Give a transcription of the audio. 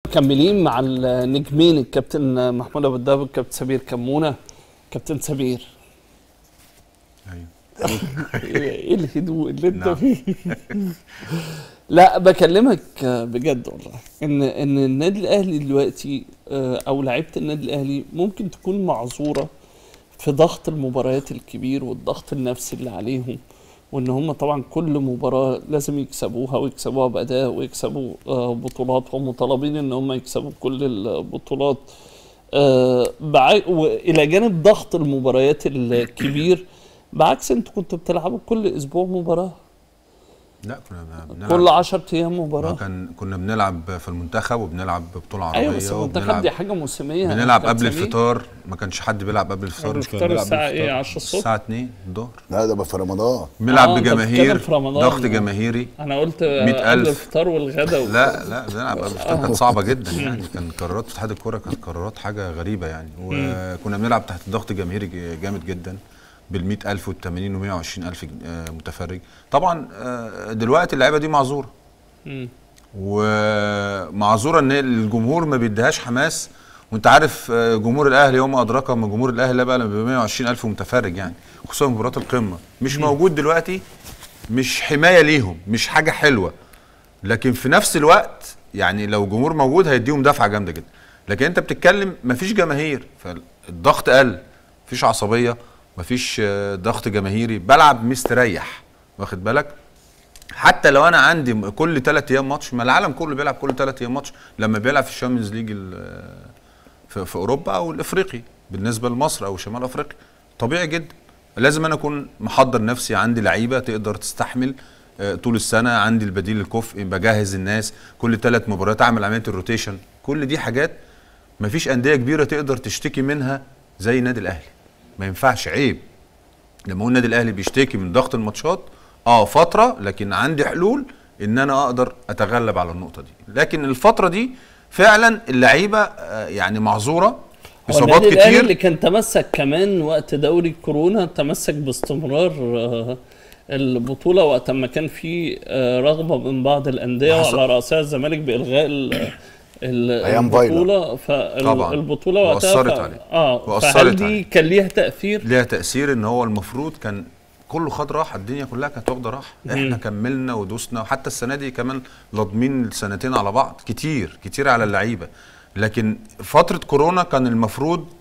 مكملين مع النجمين الكابتن محمود ابو الدهب والكابتن سمير كمونه كابتن سمير ايوه ايه الهدوء اللي انت نعم. فيه لا بكلمك بجد والله ان ان النادي الاهلي دلوقتي آه، او لعيبه النادي الاهلي ممكن تكون معذوره في ضغط المباريات الكبير والضغط النفسي اللي عليهم وان هم طبعا كل مباراه لازم يكسبوها ويكسبوها باداء ويكسبوا آه، بطولات ومطالبين ان هم يكسبوا كل البطولات آه، بع- والى جانب ضغط المباريات الكبير بعكس انتوا كنتوا بتلعبوا كل اسبوع مباراه لا كنا بنلعب كل 10 ايام ما مباراه كان كنا بنلعب في المنتخب وبنلعب بطوله عربيه ايوه بس المنتخب وبنلعب دي حاجه موسميه بنلعب كابتن قبل سمير. الفطار ما كانش حد بيلعب قبل الفطار الفطار بنلعب الساعه بالفطار. ايه 10 الصبح الساعه 2 الظهر لا ده بقى في رمضان بنلعب آه، أنت بجماهير بتتكلم في رمضان. ضغط جماهيري انا قلت 100,000. قبل الفطار والغداء لا لا بنلعب قبل الفطار كانت صعبه جدا يعني كان قرارات اتحاد الكوره كانت قرارات حاجه غريبه يعني وكنا بنلعب تحت ضغط جماهيري ج- جامد جدا بال 100000 وال 80 و 120 الف متفرج طبعا آه، دلوقتي اللعيبه دي معذوره مم. ومعذوره ان الجمهور ما بيديهاش حماس وانت عارف آه، جمهور الاهلي يوم ادراك من جمهور الاهلي لا بقى ب 120 الف متفرج يعني خصوصا مباراه القمه مش موجود دلوقتي مش حمايه ليهم مش حاجه حلوه لكن في نفس الوقت يعني لو جمهور موجود هيديهم دفعه جامده جدا لكن انت بتتكلم مفيش جماهير فالضغط قل مفيش عصبيه مفيش آه، ضغط جماهيري بلعب مستريح واخد بالك حتى لو انا عندي م- كل ثلاث ايام ماتش ما العالم كله بيلعب كل ثلاث ايام ماتش لما بيلعب في الشامبيونز ليج ال- في, في اوروبا او الافريقي بالنسبه لمصر او شمال افريقيا طبيعي جدا لازم انا اكون محضر نفسي عندي لعيبه تقدر تستحمل آه، طول السنه عندي البديل الكفء بجهز الناس كل ثلاث مباريات اعمل عمليه الروتيشن كل دي حاجات مفيش انديه كبيره تقدر تشتكي منها زي النادي الاهلي ما ينفعش عيب لما هو النادي الاهلي بيشتكي من ضغط الماتشات اه فتره لكن عندي حلول ان انا اقدر اتغلب على النقطه دي لكن الفتره دي فعلا اللعيبه آه، يعني معذوره هو اصابات النادي الأهلي كتير اللي كان تمسك كمان وقت دوري كورونا تمسك باستمرار آه، البطوله وقت ما كان في آه، رغبه من بعض الانديه حصل. وعلى راسها الزمالك بالغاء ال- ال- أيام فايلر. البطوله طبعاً. فالبطوله وقتها وأثرت ف- عليه. اه وأثرت فهل دي عليه. كان ليها تاثير؟ ليها تاثير ان هو المفروض كان كله خد راحه الدنيا كلها كانت واخده راحه احنا كملنا ودوسنا وحتى السنه دي كمان لاضمين السنتين على بعض كتير كتير على اللعيبه لكن فتره كورونا كان المفروض